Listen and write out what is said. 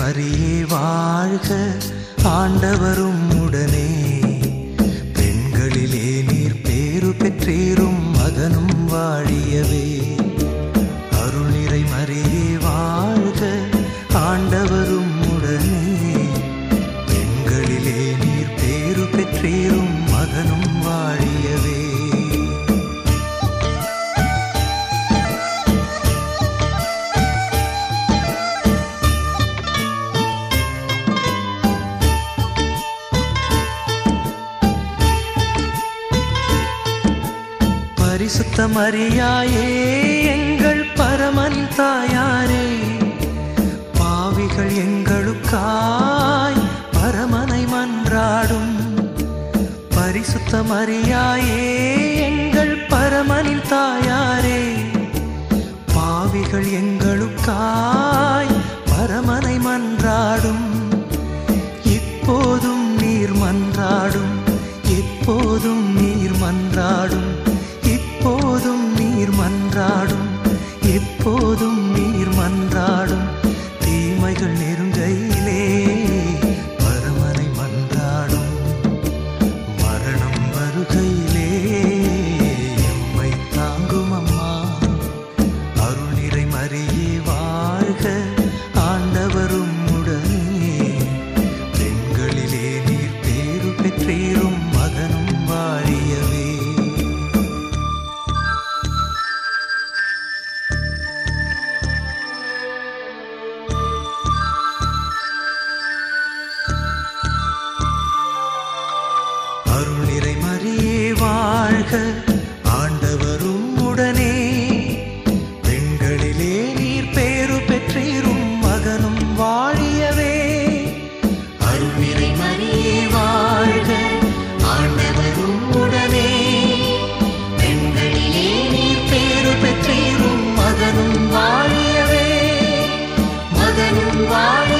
மரியே வாழ்க ஆண்டவரும் உடனே பெண்களிலே நீர் பேரு பெற்றீரும் மகனும் வாழியவே அருள் நிறை மரியே வாழ்க ஆண்டவரும் உடனே பெண்களிலே நீர் பேரு பெற்றீரும் மகனும் வாழியவே பரிசுத்த மரியாயே எங்கள் பரமன் தாயாரே பாவிகள் எங்களுக்காய் பரமனை மன்றாடும் பரிசுத்த மரியாயே எங்கள் பரமனின் தாயாரே பாவிகள் எங்களுக்காய் பரமனை மன்றாடும் இப்போதும் நீர் மன்றாடும் எப்போதும் நீர் மன்றாடும் இப்போதும் நீர் மன்றாடும் எப்போதும் நீர் மன்றாடும் தீமைகள் நெருங்கையிலே பரமனை மன்றாடும் மரணம் வருகையிலே எம்மை தாங்கும் அம்மா அருள் நிறை மரியே வாழ்க ஆண்டவரும் உடனே பெண்களிலே நீர் பேரு பெற்றீரும் மகனும் வாழியவே அருள் நிறை மரியே வாழ்க ஆண்டவரும் உடனே பெண்களிலே நீர் பேரு பெற்றீரும் மகனும் வாழியவே அருள் நிறை மரியே வாழ்க ஆண்டவரும் உடனே பெண்களிலே நீர் பேரு பெற்றீரும் மகனும் வாழியவே மகனும் வாழியவே